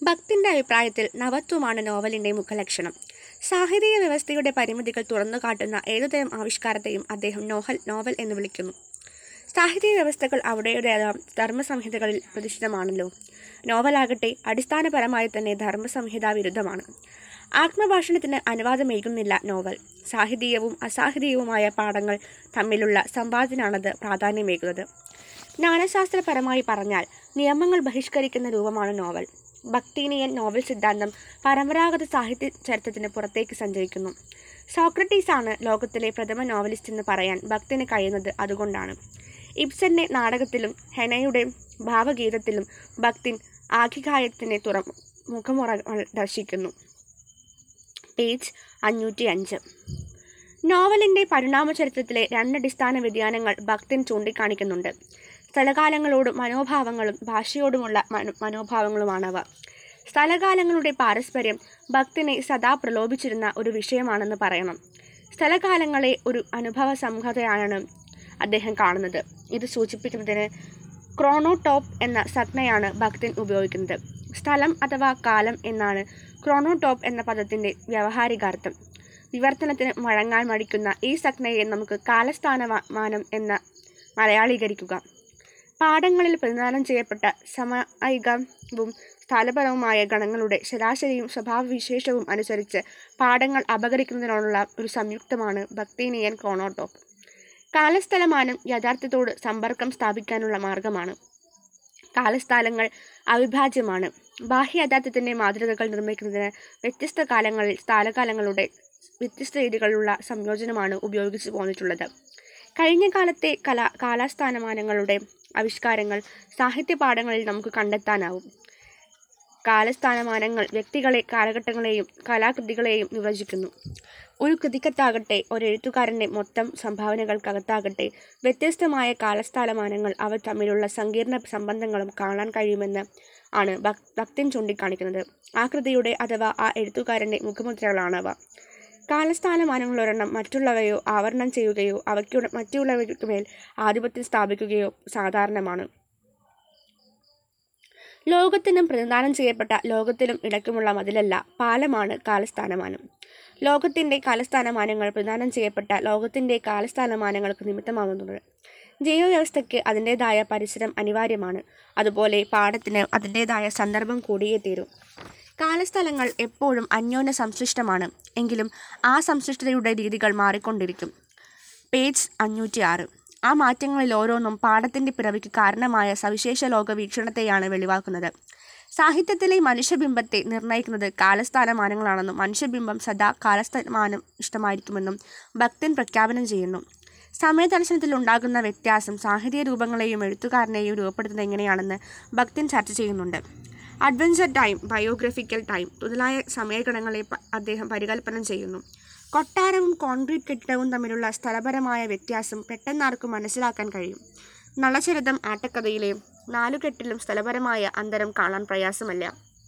ഭക്തിൻ്റെ അഭിപ്രായത്തിൽ നവത്വമാണ് നോവലിൻ്റെ മുഖലക്ഷണം സാഹിത്യ വ്യവസ്ഥയുടെ പരിമിതികൾ തുറന്നു കാട്ടുന്ന ഏതുതരം ആവിഷ്കാരത്തെയും അദ്ദേഹം നോഹൽ നോവൽ എന്ന് വിളിക്കുന്നു സാഹിത്യ വ്യവസ്ഥകൾ അവിടെയുടെ ധർമ്മസംഹിതകളിൽ പ്രതിഷ്ഠിതമാണല്ലോ നോവലാകട്ടെ അടിസ്ഥാനപരമായി തന്നെ ധർമ്മസംഹിതാ വിരുദ്ധമാണ് ആത്മഭാഷണത്തിന് അനുവാദമേകുന്നില്ല നോവൽ സാഹിതീയവും അസാഹിതീയവുമായ പാഠങ്ങൾ തമ്മിലുള്ള സംവാദത്തിനാണത് പ്രാധാന്യമേകുന്നത് ജ്ഞാനശാസ്ത്രപരമായി പറഞ്ഞാൽ നിയമങ്ങൾ ബഹിഷ്കരിക്കുന്ന രൂപമാണ് നോവൽ ഭക്തിനിയൻ നോവൽ സിദ്ധാന്തം പരമ്പരാഗത സാഹിത്യ ചരിത്രത്തിന് പുറത്തേക്ക് സഞ്ചരിക്കുന്നു സോക്രട്ടീസാണ് ലോകത്തിലെ പ്രഥമ നോവലിസ്റ്റ് എന്ന് പറയാൻ ഭക്തിന് കഴിയുന്നത് അതുകൊണ്ടാണ് ഇബ്സന്റെ നാടകത്തിലും ഹെനയുടെ ഭാവഗീതത്തിലും ഭക്തിൻ ആഖികായത്തിനെ തുറ മുഖമുറകൾ ദർശിക്കുന്നു പേജ് അഞ്ഞൂറ്റി അഞ്ച് നോവലിൻ്റെ പരിണാമ ചരിത്രത്തിലെ രണ്ട് അടിസ്ഥാന വ്യതിയാനങ്ങൾ ഭക്തൻ ചൂണ്ടിക്കാണിക്കുന്നുണ്ട് സ്ഥലകാലങ്ങളോടും മനോഭാവങ്ങളും ഭാഷയോടുമുള്ള മനോ മനോഭാവങ്ങളുമാണവ സ്ഥലകാലങ്ങളുടെ പാരസ്പര്യം ഭക്തനെ സദാ പ്രലോഭിച്ചിരുന്ന ഒരു വിഷയമാണെന്ന് പറയണം സ്ഥലകാലങ്ങളെ ഒരു അനുഭവ സംഹതയാണ് അദ്ദേഹം കാണുന്നത് ഇത് സൂചിപ്പിക്കുന്നതിന് ക്രോണോടോപ്പ് എന്ന സംജ്ഞയാണ് ഭക്തൻ ഉപയോഗിക്കുന്നത് സ്ഥലം അഥവാ കാലം എന്നാണ് ക്രോണോടോപ്പ് എന്ന പദത്തിൻ്റെ വ്യാവഹാരികാർത്ഥം വിവർത്തനത്തിന് വഴങ്ങാൻ മടിക്കുന്ന ഈ സംജ്ഞയെ നമുക്ക് കാലസ്ഥാനമാനം എന്ന മലയാളീകരിക്കുക പാഠങ്ങളിൽ പ്രതിദാനം ചെയ്യപ്പെട്ട സമൈകവും സ്ഥലപരവുമായ ഗണങ്ങളുടെ ശരാശരിയും സ്വഭാവവിശേഷവും അനുസരിച്ച് പാഠങ്ങൾ അപകരിക്കുന്നതിനുള്ള ഒരു സംയുക്തമാണ് ഭക്തിനിയൻ ക്രോണോടോപ്പ് കാലസ്ഥലമാനം യഥാർത്ഥത്തോട് സമ്പർക്കം സ്ഥാപിക്കാനുള്ള മാർഗമാണ് കാലസ്ഥാലങ്ങൾ അവിഭാജ്യമാണ് ബാഹ്യ യഥാർത്ഥത്തിൻ്റെ മാതൃകകൾ നിർമ്മിക്കുന്നതിന് വ്യത്യസ്ത കാലങ്ങളിൽ സ്ഥലകാലങ്ങളുടെ വ്യത്യസ്ത രീതികളിലുള്ള സംയോജനമാണ് ഉപയോഗിച്ചു പോന്നിട്ടുള്ളത് കഴിഞ്ഞ കാലത്തെ കലാ കാലസ്ഥാനമാനങ്ങളുടെ ആവിഷ്കാരങ്ങൾ സാഹിത്യ പാഠങ്ങളിൽ നമുക്ക് കണ്ടെത്താനാവും കാലസ്ഥാനമാനങ്ങൾ വ്യക്തികളെ കാലഘട്ടങ്ങളെയും കലാകൃതികളെയും നിർവചിക്കുന്നു ഒരു കൃതിക്കത്താകട്ടെ ഒരു എഴുത്തുകാരൻ്റെ മൊത്തം സംഭാവനകൾക്കകത്താകട്ടെ വ്യത്യസ്തമായ കാലസ്ഥാനമാനങ്ങൾ അവ തമ്മിലുള്ള സങ്കീർണ സംബന്ധങ്ങളും കാണാൻ കഴിയുമെന്ന് ആണ് ഭക് ഭക്തൻ ചൂണ്ടിക്കാണിക്കുന്നത് ആ കൃതിയുടെ അഥവാ ആ എഴുത്തുകാരൻ്റെ മുഖമുദ്രകളാണവ കാലസ്ഥാനമാനങ്ങളൊരെണ്ണം മറ്റുള്ളവയോ ആവരണം ചെയ്യുകയോ അവയ്ക്ക് മറ്റുള്ളവയ്ക്ക് മേൽ ആധിപത്യം സ്ഥാപിക്കുകയോ സാധാരണമാണ് ലോകത്തിനും പ്രതിദാനം ചെയ്യപ്പെട്ട ലോകത്തിലും ഇടയ്ക്കുമുള്ള മതിലല്ല പാലമാണ് കാലസ്ഥാനമാനം ലോകത്തിൻ്റെ കാലസ്ഥാനമാനങ്ങൾ പ്രദാനം ചെയ്യപ്പെട്ട ലോകത്തിൻ്റെ കാലസ്ഥാനമാനങ്ങൾക്ക് നിമിത്തമാകുന്നത് ജൈവവ്യവസ്ഥയ്ക്ക് അതിൻ്റേതായ പരിസരം അനിവാര്യമാണ് അതുപോലെ പാഠത്തിന് അതിൻ്റേതായ സന്ദർഭം കൂടിയേ തീരൂ കാലസ്ഥലങ്ങൾ എപ്പോഴും അന്യോന്യ സംശ്ലിഷ്ടമാണ് എങ്കിലും ആ സംശ്ലിഷ്ടതയുടെ രീതികൾ മാറിക്കൊണ്ടിരിക്കും പേജ് അഞ്ഞൂറ്റി ആറ് ആ മാറ്റങ്ങളിൽ ഓരോന്നും പാഠത്തിൻ്റെ പിറവിക്ക് കാരണമായ സവിശേഷ ലോക വീക്ഷണത്തെയാണ് വെളിവാക്കുന്നത് സാഹിത്യത്തിലെ മനുഷ്യബിംബത്തെ നിർണ്ണയിക്കുന്നത് കാലസ്ഥാനമാനങ്ങളാണെന്നും മനുഷ്യബിംബം സദാ കാലസ്ഥാനമാനം ഇഷ്ടമായിരിക്കുമെന്നും ഭക്തൻ പ്രഖ്യാപനം ചെയ്യുന്നു സമയദർശനത്തിൽ ഉണ്ടാകുന്ന വ്യത്യാസം സാഹിത്യ രൂപങ്ങളെയും എഴുത്തുകാരനെയും രൂപപ്പെടുത്തുന്നത് എങ്ങനെയാണെന്ന് ഭക്തൻ ചർച്ച ചെയ്യുന്നുണ്ട് അഡ്വഞ്ചർ ടൈം ബയോഗ്രഫിക്കൽ ടൈം മുതലായ സമയഗണങ്ങളെ പ- അദ്ദേഹം പരികൽപ്പന ചെയ്യുന്നു കൊട്ടാരവും കോൺക്രീറ്റ് കെട്ടിടവും തമ്മിലുള്ള സ്ഥലപരമായ വ്യത്യാസം പെട്ടെന്നാർക്കും മനസ്സിലാക്കാൻ കഴിയും നളചരിതം ആട്ടക്കഥയിലെ നാലുകെട്ടിലും സ്ഥലപരമായ അന്തരം കാണാൻ പ്രയാസമല്ല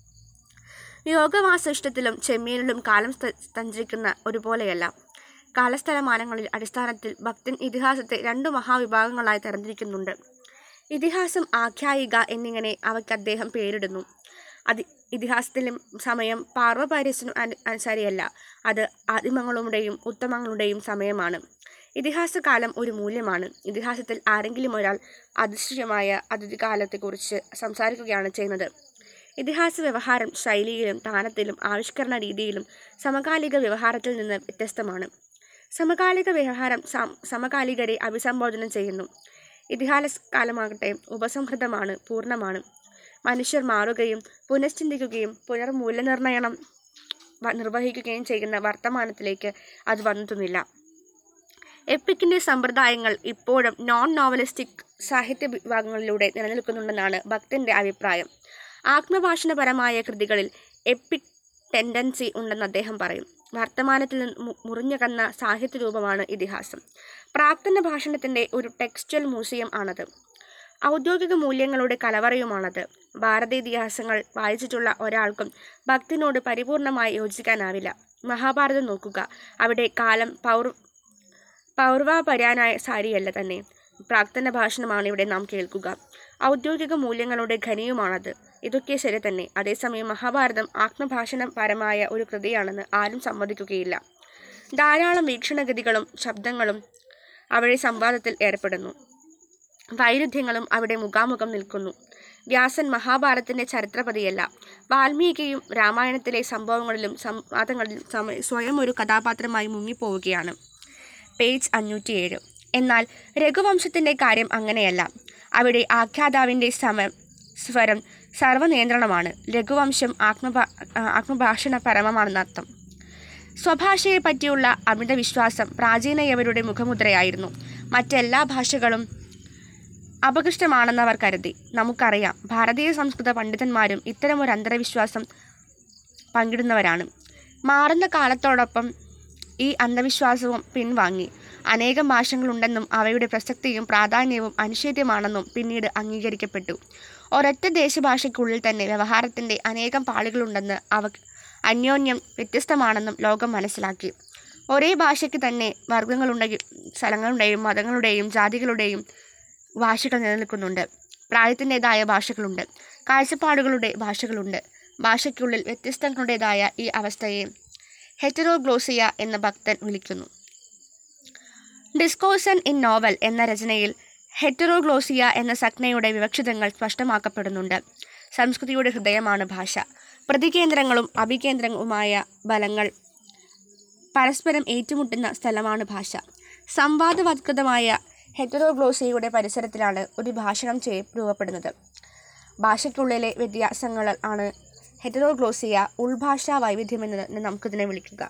യോഗവാസിഷ്ടത്തിലും ചെമ്മീനിലും കാലം സ്ത- സഞ്ചരിക്കുന്ന ഒരുപോലെയല്ല കാലസ്ഥലമാനങ്ങളിൽ അടിസ്ഥാനത്തിൽ ഭക്തൻ ഇതിഹാസത്തെ രണ്ടു മഹാവിഭാഗങ്ങളായി തരംതിരിക്കുന്നുണ്ട് ഇതിഹാസം ആഖ്യായിക എന്നിങ്ങനെ അവയ്ക്ക് അദ്ദേഹം പേരിടുന്നു അതി ഇതിഹാസത്തിലും സമയം പാർവപാര്യസിനും അനു അനുസരിയല്ല അത് ആദിമങ്ങളുടെയും ഉത്തമങ്ങളുടെയും സമയമാണ് ഇതിഹാസകാലം ഒരു മൂല്യമാണ് ഇതിഹാസത്തിൽ ആരെങ്കിലും ഒരാൾ അദൃശ്യമായ അതിഥികാലത്തെക്കുറിച്ച് സംസാരിക്കുകയാണ് ചെയ്യുന്നത് ഇതിഹാസ വ്യവഹാരം ശൈലിയിലും താനത്തിലും ആവിഷ്കരണ രീതിയിലും സമകാലിക വ്യവഹാരത്തിൽ നിന്ന് വ്യത്യസ്തമാണ് സമകാലിക വ്യവഹാരം സം- സമകാലികരെ അഭിസംബോധന ചെയ്യുന്നു ഇതിഹാസ കാലമാകട്ടെ ഉപസംഹൃതമാണ് പൂർണ്ണമാണ് മനുഷ്യർ മാറുകയും പുനഃശ്ചിന്തിക്കുകയും പുനർമൂല്യനിർണ്ണയണം വ- നിർവഹിക്കുകയും ചെയ്യുന്ന വർത്തമാനത്തിലേക്ക് അത് വന്നെത്തുന്നില്ല എപ്പിക്കിൻ്റെ സമ്പ്രദായങ്ങൾ ഇപ്പോഴും നോൺ നോവലിസ്റ്റിക് സാഹിത്യ വിഭാഗങ്ങളിലൂടെ നിലനിൽക്കുന്നുണ്ടെന്നാണ് ഭക്തൻ്റെ അഭിപ്രായം ആത്മഭാഷണപരമായ കൃതികളിൽ എപ്പിക് ടെൻഡൻസി ഉണ്ടെന്ന് അദ്ദേഹം പറയും വർത്തമാനത്തിൽ നിന്ന് മു- മുറിഞ്ഞകന്ന സാഹിത്യ രൂപമാണ് ഇതിഹാസം പ്രാക്തന ഭാഷണത്തിൻ്റെ ഒരു ടെക്സ്റ്റൽ മ്യൂസിയം ആണത് ഔദ്യോഗിക മൂല്യങ്ങളുടെ കലവറയുമാണത് ഭാരത ഇതിഹാസങ്ങൾ വായിച്ചിട്ടുള്ള ഒരാൾക്കും ഭക്തിനോട് പരിപൂർണമായി യോജിക്കാനാവില്ല മഹാഭാരതം നോക്കുക അവിടെ കാലം പൗർ പൗർവാപര്യാനായ സാരിയല്ല തന്നെ പ്രാക്തന ഭാഷണമാണ് ഇവിടെ നാം കേൾക്കുക ഔദ്യോഗിക മൂല്യങ്ങളുടെ ഖനിയുമാണത് ഇതൊക്കെ ശരി തന്നെ അതേസമയം മഹാഭാരതം ആത്മഭാഷണപരമായ ഒരു കൃതിയാണെന്ന് ആരും സമ്മതിക്കുകയില്ല ധാരാളം വീക്ഷണഗതികളും ശബ്ദങ്ങളും അവിടെ സംവാദത്തിൽ ഏർപ്പെടുന്നു വൈരുദ്ധ്യങ്ങളും അവിടെ മുഖാമുഖം നിൽക്കുന്നു വ്യാസൻ മഹാഭാരതത്തിന്റെ ചരിത്രപതിയല്ല വാൽമീകിയും രാമായണത്തിലെ സംഭവങ്ങളിലും സംവാദങ്ങളിലും സമ- സ്വയം ഒരു കഥാപാത്രമായി മുങ്ങിപ്പോവുകയാണ് പേജ് അഞ്ഞൂറ്റിയേഴ് എന്നാൽ രഘുവംശത്തിന്റെ കാര്യം അങ്ങനെയല്ല അവിടെ ആഖ്യാതാവിന്റെ സമ സ്വരം സർവനിയന്ത്രണമാണ് രഘുവംശം ആത്മഭാ ആത്മഭാഷണ പരമമാണെന്നർത്ഥം സ്വഭാഷയെ പറ്റിയുള്ള അമിത വിശ്വാസം പ്രാചീനയവരുടെ മുഖമുദ്രയായിരുന്നു മറ്റെല്ലാ ഭാഷകളും അപകൃഷ്ടമാണെന്നവർ കരുതി നമുക്കറിയാം ഭാരതീയ സംസ്കൃത പണ്ഡിതന്മാരും ഇത്തരമൊരു അന്ധവിശ്വാസം പങ്കിടുന്നവരാണ് മാറുന്ന കാലത്തോടൊപ്പം ഈ അന്ധവിശ്വാസവും പിൻവാങ്ങി അനേകം ഭാഷകളുണ്ടെന്നും അവയുടെ പ്രസക്തിയും പ്രാധാന്യവും അനിഷേധ്യമാണെന്നും പിന്നീട് അംഗീകരിക്കപ്പെട്ടു ഒരൊറ്റ ദേശഭാഷയ്ക്കുള്ളിൽ തന്നെ വ്യവഹാരത്തിൻ്റെ അനേകം പാളികളുണ്ടെന്ന് അവ അന്യോന്യം വ്യത്യസ്തമാണെന്നും ലോകം മനസ്സിലാക്കി ഒരേ ഭാഷയ്ക്ക് തന്നെ വർഗങ്ങളുണ്ടെങ്കിൽ സ്ഥലങ്ങളുടെയും മതങ്ങളുടെയും ജാതികളുടെയും ഭാഷകൾ നിലനിൽക്കുന്നുണ്ട് പ്രായത്തിൻ്റെതായ ഭാഷകളുണ്ട് കാഴ്ചപ്പാടുകളുടെ ഭാഷകളുണ്ട് ഭാഷയ്ക്കുള്ളിൽ വ്യത്യസ്തങ്ങളുടേതായ ഈ അവസ്ഥയെ ഹെറ്ററോഗ്ലോസിയ എന്ന ഭക്തൻ വിളിക്കുന്നു ഡിസ്കോസൻ ഇൻ നോവൽ എന്ന രചനയിൽ ഹെറ്ററോഗ്ലോസിയ എന്ന സംജ്ഞയുടെ വിവക്ഷിതങ്ങൾ സ്പഷ്ടമാക്കപ്പെടുന്നുണ്ട് സംസ്കൃതിയുടെ ഹൃദയമാണ് ഭാഷ പ്രതികേന്ദ്രങ്ങളും അഭികേന്ദ്രങ്ങളുമായ ബലങ്ങൾ പരസ്പരം ഏറ്റുമുട്ടുന്ന സ്ഥലമാണ് ഭാഷ സംവാദവത്കൃതമായ ഹെറ്ററോഗ്ലോസിയയുടെ പരിസരത്തിലാണ് ഒരു ഭാഷണം ചെയ്യ രൂപപ്പെടുന്നത് ഭാഷയ്ക്കുള്ളിലെ വ്യത്യാസങ്ങൾ ആണ് ഹെറ്ററോഗ്ലോസിയ ഉൾഭാഷാ വൈവിധ്യമെന്ന് നമുക്കിതിനെ വിളിക്കുക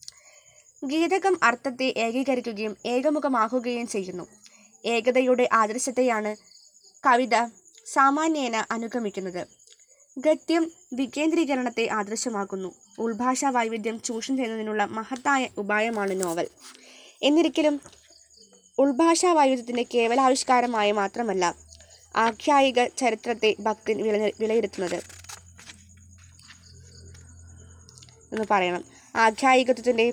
ഗീതകം അർത്ഥത്തെ ഏകീകരിക്കുകയും ഏകമുഖമാക്കുകയും ചെയ്യുന്നു ഏകതയുടെ ആദർശത്തെയാണ് കവിത സാമാന്യേന അനുഗമിക്കുന്നത് ഗദ്യം വികേന്ദ്രീകരണത്തെ ആദർശമാക്കുന്നു ഉൾഭാഷാ വൈവിധ്യം ചൂഷണം ചെയ്യുന്നതിനുള്ള മഹത്തായ ഉപായമാണ് നോവൽ എന്നിരിക്കലും ഉൾഭാഷാ വൈവിധ്യത്തിൻ്റെ കേവലാവിഷ്കാരമായി മാത്രമല്ല ആഖ്യായിക ചരിത്രത്തെ ഭക്തൻ വില വിലയിരുത്തുന്നത് എന്ന് പറയണം ആഖ്യായികത്വത്തിൻ്റെ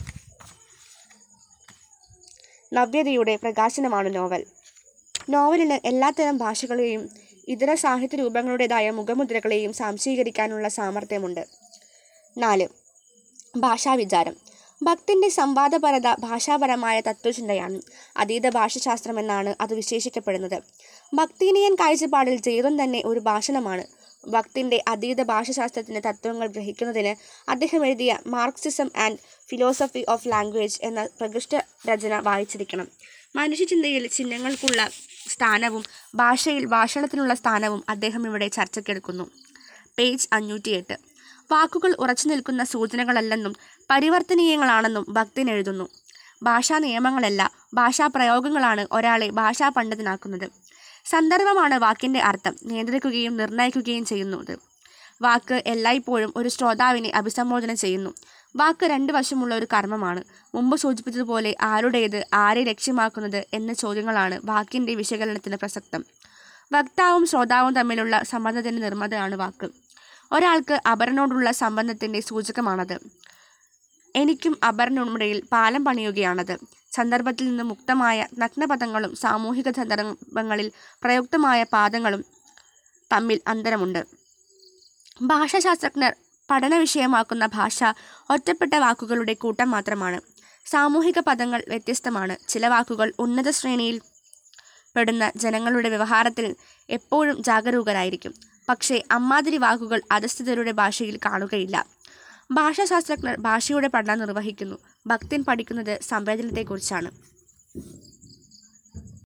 നവ്യതയുടെ പ്രകാശനമാണ് നോവൽ നോവലിന് എല്ലാത്തരം ഭാഷകളെയും ഇതര സാഹിത്യ രൂപങ്ങളുടേതായ മുഖമുദ്രകളെയും സാംശീകരിക്കാനുള്ള സാമർഥ്യമുണ്ട് നാല് ഭാഷാവിചാരം ഭക്തിൻ്റെ സംവാദപരത ഭാഷാപരമായ തത്വചിന്തയാണ് അതീത ഭാഷാശാസ്ത്രമെന്നാണ് അത് വിശേഷിക്കപ്പെടുന്നത് ഭക്തിനിയൻ കാഴ്ചപ്പാടിൽ ജീവിതം തന്നെ ഒരു ഭാഷണമാണ് ഭക്തിൻ്റെ അതീത ഭാഷാശാസ്ത്രത്തിൻ്റെ തത്വങ്ങൾ ഗ്രഹിക്കുന്നതിന് അദ്ദേഹം എഴുതിയ Marxism and philosophy of language എന്ന പ്രകൃഷ്ട രചന വായിച്ചിരിക്കണം മനുഷ്യചിന്തയിൽ ചിഹ്നങ്ങൾക്കുള്ള സ്ഥാനവും ഭാഷയിൽ ഭാഷണത്തിനുള്ള സ്ഥാനവും അദ്ദേഹം ഇവിടെ ചർച്ചയ്ക്കെടുക്കുന്നു പേജ് അഞ്ഞൂറ്റിയെട്ട് വാക്കുകൾ ഉറച്ചു നിൽക്കുന്ന സൂചനകളല്ലെന്നും പരിവർത്തനീയങ്ങളാണെന്നും ഭക്തൻ എഴുതുന്നു ഭാഷാ നിയമങ്ങളല്ല ഭാഷാ പ്രയോഗങ്ങളാണ് ഒരാളെ ഭാഷാ പണ്ഡിതനാക്കുന്നത് സന്ദർഭമാണ് വാക്കിൻ്റെ അർത്ഥം നിയന്ത്രിക്കുകയും നിർണ്ണയിക്കുകയും ചെയ്യുന്നത് വാക്ക് എല്ലായ്പ്പോഴും ഒരു ശ്രോതാവിനെ അഭിസംബോധന ചെയ്യുന്നു വാക്ക് രണ്ട് വശമുള്ള ഒരു കർമ്മമാണ് മുമ്പ് സൂചിപ്പിച്ചതുപോലെ ആരുടേത് ആരെ ലക്ഷ്യമാക്കുന്നത് എന്ന ചോദ്യങ്ങളാണ് വാക്കിൻ്റെ വിശകലനത്തിന് പ്രസക്തം വക്താവും ശ്രോതാവും തമ്മിലുള്ള സംബന്ധത്തിൻ്റെ നിർമ്മതയാണ് വാക്ക് ഒരാൾക്ക് അപരനോടുള്ള സംബന്ധത്തിൻ്റെ സൂചകമാണത് എനിക്കും അപരനുമിടയിൽ പാലം പണിയുകയാണത് സന്ദർഭത്തിൽ നിന്ന് മുക്തമായ നഗ്നപദങ്ങളും സാമൂഹിക സന്ദർഭങ്ങളിൽ പ്രയുക്തമായ പാദങ്ങളും തമ്മിൽ അന്തരമുണ്ട് ഭാഷാശാസ്ത്രജ്ഞർ പഠന വിഷയമാക്കുന്ന ഭാഷ ഒറ്റപ്പെട്ട വാക്കുകളുടെ കൂട്ടം മാത്രമാണ് സാമൂഹിക പദങ്ങൾ വ്യത്യസ്തമാണ് ചില വാക്കുകൾ ഉന്നത ശ്രേണിയിൽ പെടുന്ന ജനങ്ങളുടെ വ്യവഹാരത്തിൽ എപ്പോഴും ജാഗരൂകരായിരിക്കും പക്ഷേ അമ്മാതിരി വാക്കുകൾ അധസ്ഥിതരുടെ ഭാഷയിൽ കാണുകയില്ല ഭാഷാശാസ്ത്രജ്ഞർ ഭാഷയുടെ പഠനം നിർവഹിക്കുന്നു ഭക്തൻ പഠിക്കുന്നത് സംവേദനത്തെക്കുറിച്ചാണ്